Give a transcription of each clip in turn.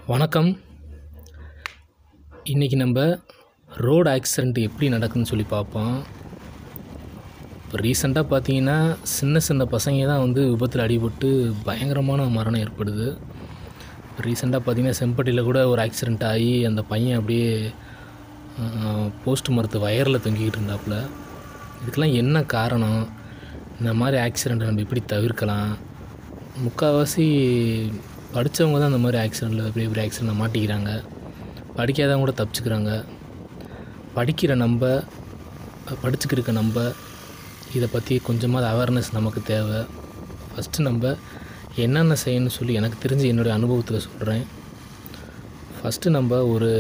வணக்கம் இன்றைக்கி நம்ம ரோடு ஆக்சிடெண்ட் எப்படி நடக்குதுன்னு சொல்லி பார்ப்போம் இப்போ ரீசெண்டாக பார்த்தீங்கன்னா சின்ன சின்ன பசங்க தான் வந்து விபத்தில் அடிபட்டு பயங்கரமான மரணம் ஏற்படுது இப்போ ரீசெண்டாக பார்த்தீங்கன்னா செம்பட்டியில் கூட ஒரு ஆக்சிடெண்ட் ஆகி அந்த பையன் அப்படியே போஸ்ட் மரத்து வயரில் தொங்கிக்கிட்டு இருந்தாப்புல இதுக்கெல்லாம் என்ன காரணம் இந்த மாதிரி ஆக்சிடெண்ட்டை நம்ம எப்படி தவிர்க்கலாம் முக்கால்வாசி படித்தவங்க தான் இந்த மாதிரி ஆக்சிடெண்ட்டில் பெரிய பெரிய ஆக்சிடெண்ட்டில் மாட்டிக்கிறாங்க படிக்காதவங்க கூட தப்பிச்சுக்கிறாங்க படிக்கிற நம்ம படிச்சுக்கிருக்க நம்ம இதை பற்றி கொஞ்சமாவது அவேர்னஸ் நமக்கு தேவை ஃபஸ்ட்டு நம்ம என்னென்ன செய்யணும்னு சொல்லி எனக்கு தெரிஞ்ச என்னுடைய அனுபவத்தில் சொல்கிறேன் ஃபஸ்ட்டு நம்ம ஒரு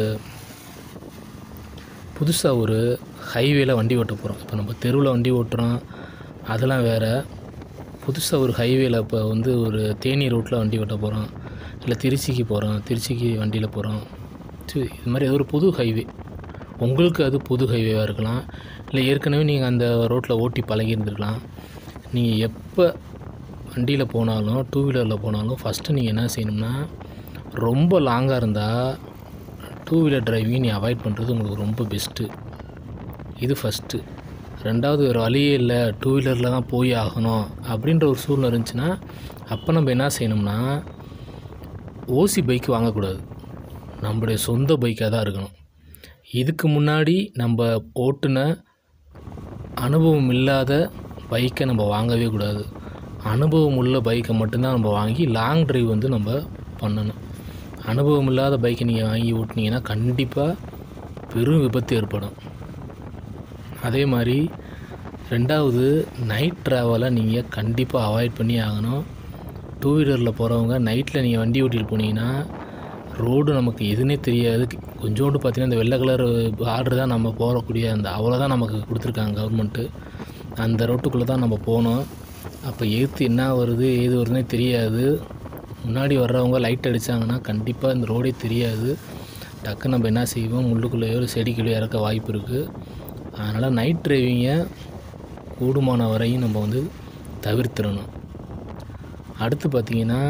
புதுசாக ஒரு ஹைவேல வண்டி ஓட்ட போகிறோம் இப்போ நம்ம தெருவில் வண்டி ஓட்டுறோம் அதெல்லாம் வேறு புதுசாக ஒரு ஹைவேல இப்போ வந்து ஒரு தேனி ரோட்டில் வண்டி ஓட்ட போகிறோம் இல்லை திருச்சிக்கு போகிறோம் திருச்சிக்கு வண்டியில் போகிறோம் சரி இது மாதிரி ஏதோ ஒரு புது ஹைவே உங்களுக்கு அது புது ஹைவேவாக இருக்கலாம் இல்லை ஏற்கனவே நீங்கள் அந்த ரோட்டில் ஓட்டி பழகி இருந்திருக்கலாம் நீங்கள் எப்போ வண்டியில் போனாலும் டூ வீலரில் போனாலும் ஃபஸ்ட்டு நீங்கள் என்ன செய்யணும்னா ரொம்ப லாங்காக இருந்தால் டூ வீலர் டிரைவிங் நீ அவாய்ட் பண்ணுறது உங்களுக்கு ரொம்ப பெஸ்ட்டு இது ஃபஸ்ட்டு ரெண்டாவது வேறு வழியே இல்லை டூ வீலரில் தான் போய் ஆகணும் அப்படின்ற ஒரு சூழ்நிலை இருந்துச்சுன்னா அப்போ நம்ம என்ன செய்யணும்னா ஓசி பைக் வாங்கக்கூடாது நம்மளுடைய சொந்த பைக்காக தான் இருக்கணும் இதுக்கு முன்னாடி நம்ம ஓட்டுன அனுபவம் இல்லாத பைக்கை நம்ம வாங்கவே கூடாது அனுபவம் உள்ள பைக்கை மட்டும்தான் நம்ம வாங்கி லாங் டிரைவ் வந்து நம்ம பண்ணணும் அனுபவம் இல்லாத பைக்கை நீங்கள் வாங்கி ஓட்டினீங்கன்னா கண்டிப்பாக பெரும் விபத்து ஏற்படும் அதே மாதிரி ரெண்டாவது நைட் ட்ராவலை நீங்கள் கண்டிப்பாக அவாய்ட் பண்ணி ஆகணும் டூ வீலரில் போகிறவங்க நைட்டில் நீங்கள் வண்டி ஓட்டிகிட்டு போனீங்கன்னா ரோடு நமக்கு எதுனே தெரியாது கொஞ்சோண்டு பார்த்தீங்கன்னா இந்த வெள்ளை கலர் ஆர்டர் தான் நம்ம போகக்கூடிய அந்த அவ்வளோதான் நமக்கு கொடுத்துருக்காங்க கவர்மெண்ட்டு அந்த ரோட்டுக்குள்ளே தான் நம்ம போனோம் அப்போ எதிர்த்து என்ன வருது ஏது வருதுன்னே தெரியாது முன்னாடி வர்றவங்க லைட் அடித்தாங்கன்னா கண்டிப்பாக இந்த ரோடே தெரியாது டக்கு நம்ம என்ன செய்வோம் முள்ளுக்குள்ளேயோ இல்லை செடிக்குள்ளேயோ இறக்க வாய்ப்பு இருக்குது அதனால் நைட் டிரைவிங்கை கூடுமான வரையும் நம்ம வந்து தவிர்த்திடணும் அடுத்து பார்த்திங்கன்னா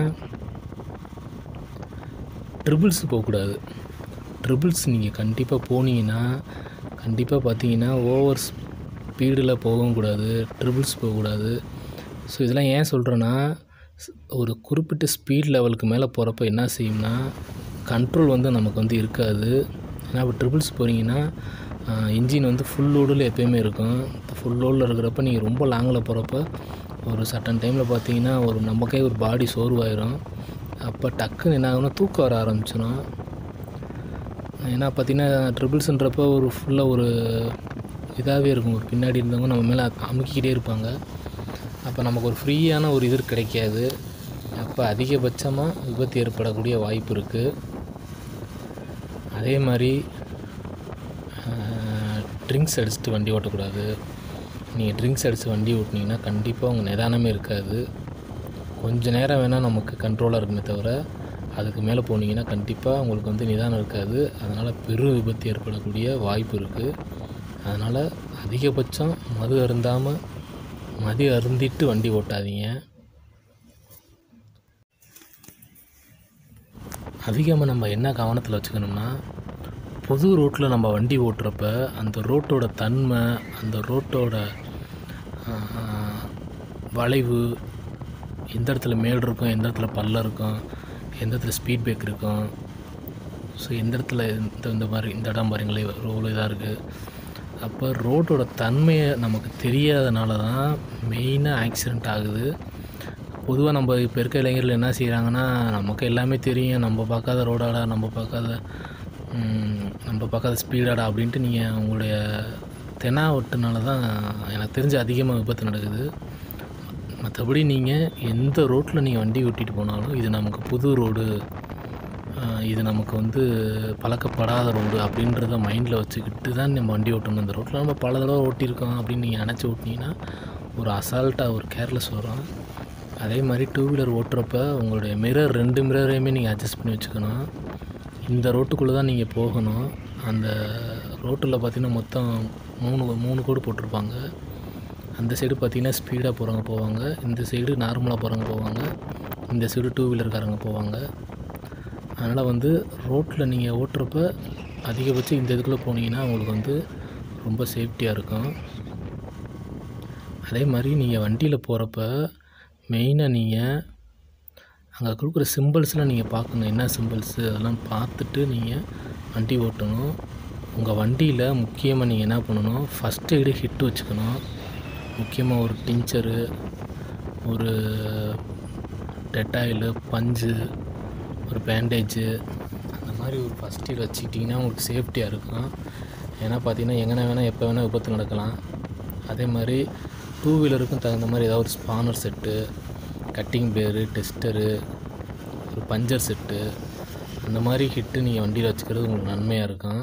ட்ரிபிள்ஸ் போகக்கூடாது ட்ரிபிள்ஸ் நீங்கள் கண்டிப்பாக போனீங்கன்னா கண்டிப்பாக பார்த்தீங்கன்னா ஓவர் ஸ்பீடில் போகவும் கூடாது ட்ரிபிள்ஸ் போகக்கூடாது ஸோ இதெல்லாம் ஏன் சொல்கிறேன்னா ஒரு குறிப்பிட்ட ஸ்பீட் லெவலுக்கு மேலே போகிறப்ப என்ன செய்யும்னா கண்ட்ரோல் வந்து நமக்கு வந்து இருக்காது ஏன்னா இப்போ ட்ரிபிள்ஸ் போகிறீங்கன்னா இன்ஜின் வந்து ஃபுல் லோடில் எப்போயுமே இருக்கும் ஃபுல் லோடில் இருக்கிறப்ப நீங்கள் ரொம்ப லாங்கில் போகிறப்ப ஒரு சட்டன் டைமில் பார்த்தீங்கன்னா ஒரு நமக்கே ஒரு பாடி சோர்வாயிரும் அப்போ டக்குன்னு என்ன ஆகும்னா தூக்கம் வர ஆரம்பிச்சிடும் ஏன்னா பார்த்தீங்கன்னா ட்ரிபிள்ஸுன்றப்போ ஒரு ஃபுல்லாக ஒரு இதாகவே இருக்கும் ஒரு பின்னாடி இருந்தவங்க நம்ம மேலே அமுக்கிக்கிட்டே இருப்பாங்க அப்போ நமக்கு ஒரு ஃப்ரீயான ஒரு இது கிடைக்காது அப்போ அதிகபட்சமாக விபத்து ஏற்படக்கூடிய வாய்ப்பு இருக்குது அதே மாதிரி ட்ரிங்க்ஸ் அடிச்சுட்டு வண்டி ஓட்டக்கூடாது நீங்கள் ட்ரிங்க்ஸ் அடித்து வண்டி ஓட்டினீங்கன்னா கண்டிப்பாக உங்கள் நிதானமே இருக்காது கொஞ்ச நேரம் வேணால் நமக்கு கண்ட்ரோலாக இருக்குமே தவிர அதுக்கு மேலே போனீங்கன்னா கண்டிப்பாக உங்களுக்கு வந்து நிதானம் இருக்காது அதனால் பெரும் விபத்து ஏற்படக்கூடிய வாய்ப்பு இருக்குது அதனால் அதிகபட்சம் மது அருந்தாமல் மது அருந்திட்டு வண்டி ஓட்டாதீங்க அதிகமாக நம்ம என்ன கவனத்தில் வச்சுக்கணும்னா பொது ரோட்டில் நம்ம வண்டி ஓட்டுறப்ப அந்த ரோட்டோட தன்மை அந்த ரோட்டோட வளைவு எந்த இடத்துல மேடு இருக்கும் எந்த இடத்துல பள்ளம் இருக்கும் எந்த இடத்துல ஸ்பீட் பிரேக் இருக்கும் ஸோ எந்த இடத்துல இந்த இந்த மாதிரி இந்த இடம் பாருங்களே ரோடு இதாக இருக்குது அப்போ ரோட்டோட தன்மையை நமக்கு தெரியாதனால தான் மெயினாக ஆக்சிடெண்ட் ஆகுது பொதுவாக நம்ம இப்போ இருக்க இளைஞர்கள் என்ன செய்கிறாங்கன்னா நமக்கு எல்லாமே தெரியும் நம்ம பார்க்காத ரோடாடா நம்ம பார்க்காத நம்ம பார்க்காத ஸ்பீடாடா அப்படின்ட்டு நீங்கள் உங்களுடைய தெனாவட்டுனால தான் எனக்கு தெரிஞ்ச அதிகமாக விபத்து நடக்குது மற்றபடி நீங்கள் எந்த ரோட்டில் நீங்கள் வண்டி ஓட்டிகிட்டு போனாலும் இது நமக்கு புது ரோடு இது நமக்கு வந்து பழக்கப்படாத ரோடு அப்படின்றத மைண்டில் வச்சுக்கிட்டு தான் நம்ம வண்டி ஓட்டணும் இந்த ரோட்டில் நம்ம பல தடவை ஓட்டியிருக்கோம் அப்படின்னு நீங்கள் நினச்சி ஓட்டினீங்கன்னா ஒரு அசால்ட்டாக ஒரு கேர்லெஸ் வரும் அதே மாதிரி டூ வீலர் ஓட்டுறப்ப உங்களுடைய மிரர் ரெண்டு மிரரையுமே நீங்கள் அட்ஜஸ்ட் பண்ணி வச்சுக்கணும் இந்த ரோட்டுக்குள்ளே தான் நீங்கள் போகணும் அந்த ரோட்டில் பார்த்திங்கன்னா மொத்தம் மூணு மூணு கோடு போட்டிருப்பாங்க அந்த சைடு பார்த்திங்கன்னா ஸ்பீடாக போகிறவங்க போவாங்க இந்த சைடு நார்மலாக போகிறவங்க போவாங்க இந்த சைடு டூ வீலர்காரங்க போவாங்க அதனால் வந்து ரோட்டில் நீங்கள் ஓட்டுறப்ப அதிகபட்சம் இந்த இதுக்குள்ளே போனீங்கன்னா உங்களுக்கு வந்து ரொம்ப சேஃப்டியாக இருக்கும் அதே மாதிரி நீங்கள் வண்டியில் போகிறப்ப மெயினாக நீங்கள் அங்கே கொடுக்குற சிம்பிள்ஸ்லாம் நீங்கள் பார்க்கணும் என்ன சிம்பிள்ஸு அதெல்லாம் பார்த்துட்டு நீங்கள் வண்டி ஓட்டணும் உங்கள் வண்டியில் முக்கியமாக நீங்கள் என்ன பண்ணணும் ஃபஸ்ட் எய்டு ஹிட் வச்சுக்கணும் முக்கியமாக ஒரு டிஞ்சரு ஒரு டெட்டாயிலு பஞ்சு ஒரு பேண்டேஜு அந்த மாதிரி ஒரு ஃபஸ்ட் எய்டு வச்சுக்கிட்டிங்கன்னா உங்களுக்கு சேஃப்டியாக இருக்கும் ஏன்னா பார்த்தீங்கன்னா எங்கே வேணால் எப்போ வேணால் விபத்து நடக்கலாம் அதே மாதிரி டூ வீலருக்கும் தகுந்த மாதிரி ஏதாவது ஒரு ஸ்பானர் செட்டு கட்டிங் பேரு டெஸ்டரு ஒரு பஞ்சர் செட்டு அந்த மாதிரி ஹிட்டு நீங்கள் வண்டியில் வச்சுக்கிறது உங்களுக்கு நன்மையாக இருக்கும்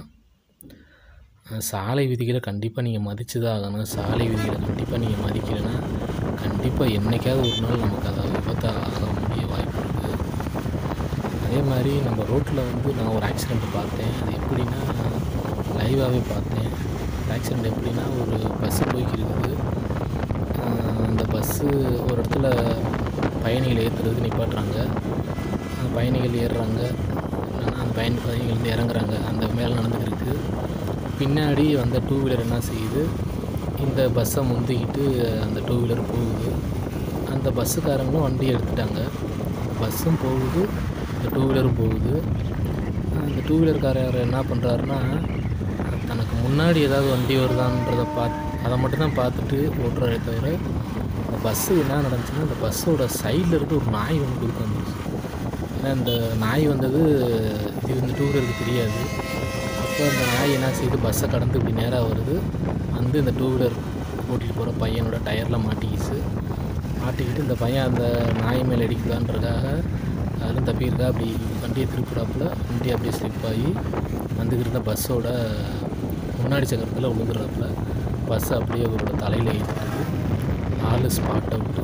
அஹ் சாலை விதிகளை கண்டிப்பாக நீங்கள் மதித்து தான் ஆகணும் சாலை விதிகளை கண்டிப்பாக நீங்கள் மதிக்கலைன்னா கண்டிப்பாக என்றைக்காவது ஒரு நாள் நமக்கு அதை விபத்தாக ஆக முடிய வாய்ப்பு இருக்குது அதே மாதிரி நம்ம ரோட்டில் வந்து நான் ஒரு ஆக்சிடெண்ட் பார்த்தேன் அது எப்படின்னா லைவாகவே பார்த்தேன் ஆக்சிடெண்ட் எப்படின்னா ஒரு பஸ்ஸு போய்க்கு இருக்குது ஆஹ் அந்த பஸ்ஸு ஒரு இடத்துல பயணிகள் ஏற்றுறதுக்கு நிப்பாட்டுறாங்க அந்த பயணிகள் ஏறுறாங்க இல்லைன்னா அந்த பயணி பயணிகள் வந்து இறங்குறாங்க அந்த மேலே நடந்துக்கிட்டு இருக்கு பின்னாடி வந்த டூ வீலர் என்ன செய்யுது இந்த பஸ்ஸை முந்திக்கிட்டு அந்த டூ வீலர் போகுது அந்த பஸ்ஸுக்காரங்களும் வண்டி எடுத்துட்டாங்க பஸ்ஸும் போகுது இந்த டூ வீலரும் போகுது அந்த டூ வீலர்காரர் என்ன பண்ணுறாருன்னா தனக்கு முன்னாடி ஏதாவது வண்டி வருதான்றதை பார்த்து அதை மட்டும்தான் பார்த்துட்டு ஓட்டுறாரே தவிர அந்த பஸ்ஸு என்ன நடந்துச்சுன்னா அந்த பஸ்ஸோட சைடில் இருந்து ஒரு நாய் வந்து குறுக்க வந்துருச்சு ஏன்னா இந்த நாய் வந்தது இது வந்து டூ வீலருக்கு தெரியாது அப்போ அந்த நாய் என்ன செய்யுது பஸ்ஸை கடந்து இப்படி நேராக வருது வந்து இந்த டூ வீலர் ஓட்டிகிட்டு போகிற பையனோட டயரில் மாட்டிக்கிச்சு மாட்டிக்கிட்டு இந்த பையன் அந்த நாய் மேலே அடிக்குதான்றதுக்காக அதிலும் தப்பியிருக்கா அப்படி வண்டியை திருப்புறாப்புல வண்டி அப்படியே ஸ்லிப் ஆகி வந்துக்கிட்டு இருந்த பஸ்ஸோட முன்னாடி சக்கரத்தில் விழுந்துடுறாப்புல பஸ் அப்படியே அவரோட தலையில் ஏற்றிட்டு ஆள் ஸ்பாட் அவுட்டு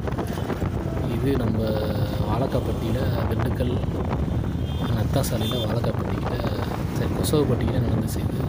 இது நம்ம வாழக்காப்பட்டியில் திண்டுக்கல் நத்தாசாலையில் வாழக்காப்பட்டிக்கிட்ட சரி கொசவப்பட்டிக்கிட்ட நடந்து செய்யுது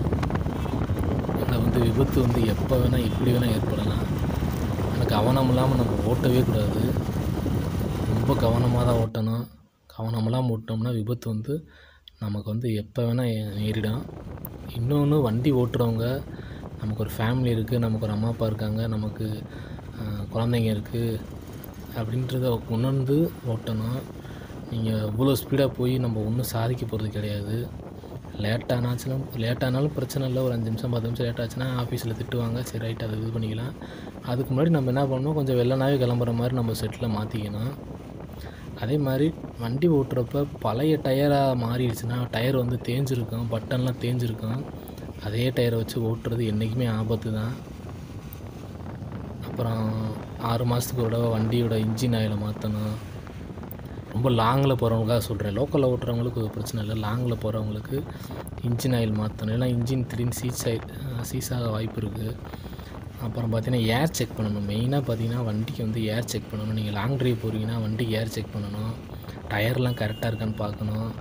இதில் வந்து விபத்து வந்து எப்போ வேணால் எப்படி வேணால் ஏற்படலாம் ஆனால் கவனம் இல்லாமல் நம்ம ஓட்டவே கூடாது ரொம்ப கவனமாக தான் ஓட்டணும் கவனம் இல்லாமல் ஓட்டோம்னா விபத்து வந்து நமக்கு வந்து எப்போ வேணால் நேரிடும் இன்னொன்று வண்டி ஓட்டுறவங்க நமக்கு ஒரு ஃபேமிலி இருக்குது நமக்கு ஒரு அம்மா அப்பா இருக்காங்க நமக்கு ஆஹ், குழந்தைங்க இருக்குது அப்படின்றத உணர்ந்து ஓட்டணும் நீங்கள் இவ்வளோ ஸ்பீடாக போய் நம்ம ஒன்றும் சாதிக்க போகிறது கிடையாது லேட்டானாச்சும் லேட்டானாலும் பிரச்சனை இல்லை ஒரு அஞ்சு நிமிஷம் பத்து நிமிஷம் லேட் ஆச்சுன்னா ஆஃபீஸில் திட்டுவாங்க சரி ரைட் அதை இது பண்ணிக்கலாம் அதுக்கு முன்னாடி நம்ம என்ன பண்ணணும் கொஞ்சம் வெள்ளனாவே கிளம்புற மாதிரி நம்ம செட்டில் மாற்றிக்கணும் அதே மாதிரி வண்டி ஓட்டுறப்ப பழைய டயராக மாறிடுச்சுன்னா டயர் வந்து தேஞ்சிருக்கும் பட்டன்லாம் தேஞ்சிருக்கும் அதே டயரை வச்சு ஓட்டுறது என்றைக்குமே ஆபத்து தான் அப்புறம் ஆறு மாதத்துக்கு ஒரு தடவை வண்டியோட இன்ஜின் ஆயிலை மாற்றணும் ரொம்ப லாங்கில் போகிறவங்களுக்காக சொல்கிறேன் லோக்கலில் ஓட்டுறவங்களுக்கு ஒரு பிரச்சனை இல்லை லாங்கில் போகிறவங்களுக்கு இன்ஜின் ஆயில் மாற்றணும் ஏன்னா இன்ஜின் திடீர்னு சீஸ் ஆகி சீஸ் ஆக வாய்ப்பு இருக்குது அப்புறம் பார்த்தீங்கன்னா ஏர் செக் பண்ணணும் மெயினாக பார்த்தீங்கன்னா வண்டிக்கு வந்து ஏர் செக் பண்ணணும் நீங்கள் லாங் டிரைவ் போகிறீங்கன்னா வண்டிக்கு ஏர் செக் பண்ணணும் டயர்லாம் கரெக்டாக இருக்கான்னு பார்க்கணும்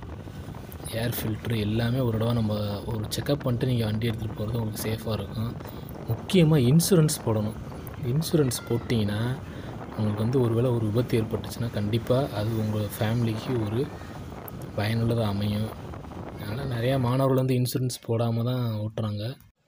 ஏர் ஃபில்ட்ரு எல்லாமே ஒரு தடவை நம்ம ஒரு செக்கப் பண்ணிட்டு நீங்கள் வண்டி எடுத்துகிட்டு போகிறது உங்களுக்கு சேஃபாக இருக்கும் முக்கியமாக இன்சூரன்ஸ் போடணும் இன்சூரன்ஸ் போட்டிங்கன்னா உங்களுக்கு வந்து ஒருவேளை ஒரு விபத்து ஏற்பட்டுச்சுன்னா கண்டிப்பாக அது உங்கள் ஃபேமிலிக்கு ஒரு பயனுள்ளதாக அமையும் அதனால் நிறையா மாணவர்கள் வந்து இன்சூரன்ஸ் போடாமல் தான் ஓட்டுறாங்க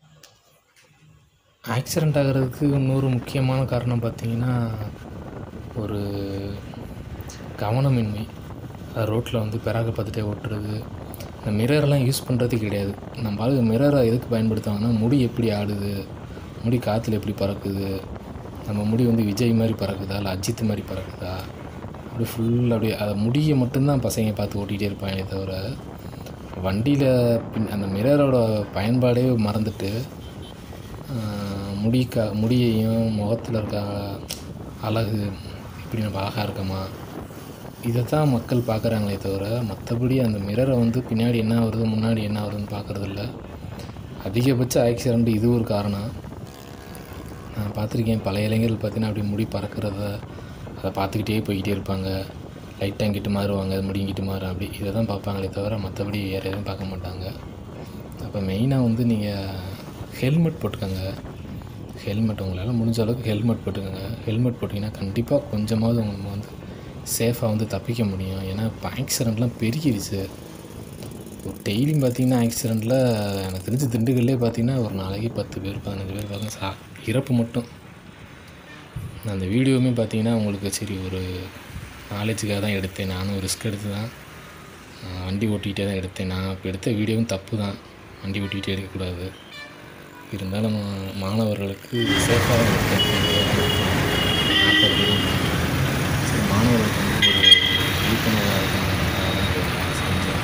ஆக்சிடெண்ட் ஆகிறதுக்கு இன்னொரு முக்கியமான காரணம் பார்த்தீங்கன்னா ஒரு கவனமின்மை ரோட்டில் வந்து பிறகு பார்த்துட்டே ஓட்டுறது இந்த மிரர்லாம் யூஸ் பண்ணுறது கிடையாது நம்ம ஆளுங்க மிரரை எதுக்கு பயன்படுத்துவாங்கன்னா முடி எப்படி ஆடுது முடி காற்றுல எப்படி பறக்குது நம்ம முடி வந்து விஜய் மாதிரி பறக்குதா இல்லை அஜித் மாதிரி பறக்குதா அப்படி ஃபுல் அப்படியே அதை முடியை மட்டும்தான் பசங்க பார்த்து ஓட்டிகிட்டே இருப்பாங்க தவிர வண்டியில் பின் அந்த மிரரோட பயன்பாடே மறந்துட்டு ஆஹ், முடி கா முடியையும் முகத்தில் இருக்க அழகு இப்படி நம்ம அழகாக இருக்கமா இதை தான் மக்கள் பார்க்குறாங்களே தவிர மற்றபடி அந்த மிரரை வந்து பின்னாடி என்ன வருது முன்னாடி என்ன வருதுன்னு பார்க்குறது இல்ல அதிகபட்ச ஆக்சிடெண்ட் இது ஒரு காரணம் நான் பார்த்துருக்கேன் பழைய இளைஞர்கள் பார்த்தீங்கன்னா அப்படி முடி பறக்கிறத அதை பார்த்துக்கிட்டே போய்கிட்டே இருப்பாங்க லைட்டாக இங்கிட்டு மாறுவாங்க முடிங்கிட்டு மாறும் அப்படி இதை தான் பார்ப்பாங்களே தவிர மற்றபடி வேறு எதுவும் பார்க்க மாட்டாங்க அப்போ மெயினாக வந்து நீங்கள் ஹெல்மெட் போட்டுக்கோங்க ஹெல்மெட் உங்களால் முடிஞ்ச அளவுக்கு ஹெல்மெட் போட்டுக்கோங்க ஹெல்மெட் போட்டிங்கன்னா கண்டிப்பாக கொஞ்சமாவது உங்களுக்கு வந்து சேஃபாக வந்து தப்பிக்க முடியும் ஏன்னா இப்போ ஆக்சிடெண்ட்லாம் பெருகிருச்சு இப்போ டெய்லியும் பார்த்தீங்கன்னா ஆக்சிடெண்ட்டில் எனக்கு தெரிஞ்சு திண்டுக்கல்லே பார்த்தீங்கன்னா ஒரு நாளைக்கு பத்து பேர் பதினஞ்சு பேர் பார்த்தா சா இறப்பு மட்டும் நான் அந்த வீடியோவுமே பார்த்தீங்கன்னா உங்களுக்கு சரி ஒரு நாலேஜுக்காக தான் எடுத்தேன் நானும் ரிஸ்க் எடுத்து தான் ஆஹ், வண்டி ஓட்டிகிட்டே தான் எடுத்தேன் நான் இப்போ எடுத்த வீடியோவும் தப்பு தான் வண்டி ஓட்டிகிட்டே எடுக்கக்கூடாது இருந்தாலும் மா- மாணவர்களுக்கு சேஃபாக தான் எடுத்தேன் நாற்பது பேர் சரி மாணவர்களுக்கு வந்து ஒரு விழிப்புணர்வாக இருக்கணும் நான் செஞ்சேன்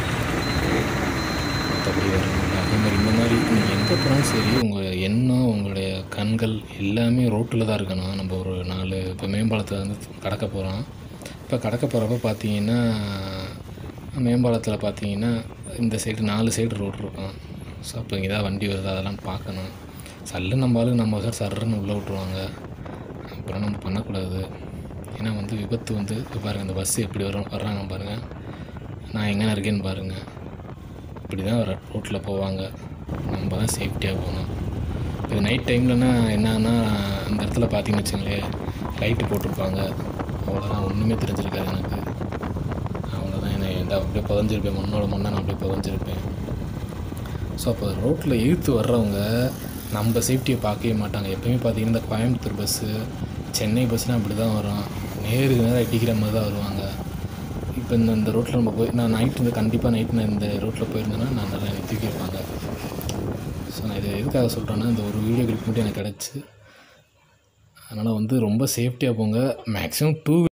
மற்றபடி வரும் அதே மாதிரி இந்த மாதிரி நீங்கள் எங்கே போனாலும் சரி உங்கள் எண்ணம் உங்களுடைய கண்கள் எல்லாமே ரோட்டில் தான் இருக்கணும் நம்ம ஒரு நாலு இப்போ மேம்பாலத்தை வந்து கடக்க போகிறோம் இப்போ கடக்க போகிறப்ப பார்த்தீங்கன்னா மேம்பாலத்தில் பார்த்தீங்கன்னா இந்த சைடு நாலு சைடு ரோடு இருக்கும் ஸோ அப்போ இங்கே தான் வண்டி வருது அதெல்லாம் பார்க்கணும் சல்லு நம்ம ஆளுங்க நம்ம சார் சர்றன்னு உள்ளே விட்ருவாங்க அப்புறம் நம்ம பண்ணக்கூடாது ஏன்னா வந்து விபத்து வந்து இப்போ பாருங்கள் இந்த பஸ்ஸு எப்படி வரும் வர்றாங்க பாருங்கள் நான் எங்கே இருக்கேன்னு பாருங்கள் இப்படி தான் ரோட்டில் போவாங்க நம்ம தான் சேஃப்டியாக போகணும் இது நைட் டைம்லனா என்னன்னா இந்த இடத்துல பார்த்தீங்கன்னு வச்சுங்களேன் லைட்டு போட்டிருப்பாங்க அவ்வளோதான் ஒன்றுமே தெரிஞ்சிருக்காது எனக்கு அவ்வளோதான் என்னை இந்த அப்படியே புதஞ்சிருப்பேன் மண்ணோட மண்ணை நான் அப்படியே புதஞ்சிருப்பேன் ஸோ அப்போ ரோட்டில் இழுத்து வர்றவங்க நம்ம சேஃப்டியை பார்க்கவே மாட்டாங்க எப்பயுமே பார்த்தீங்கன்னா இந்த கோயம்புத்தூர் பஸ்ஸு சென்னை பஸ்லாம் அப்படி தான் வரும் நேருக்கு நேரம் அடிக்கிற மாதிரி தான் வருவாங்க இப்போ இந்த இந்த ரோட்டில் நம்ம போய் நான் நைட்டு இந்த கண்டிப்பாக நைட்டு நான் இந்த ரோட்டில் போயிருந்தேன்னா நான் நல்லா என்னை தூக்கியிருப்பாங்க ஸோ நான் இது எதுக்காக சொல்கிறேன்னா இந்த ஒரு வீடியோ கிளிப் மட்டும் எனக்கு கிடச்சி அதனால் வந்து ரொம்ப சேஃப்டியாக போங்க மேக்ஸிமம் டூ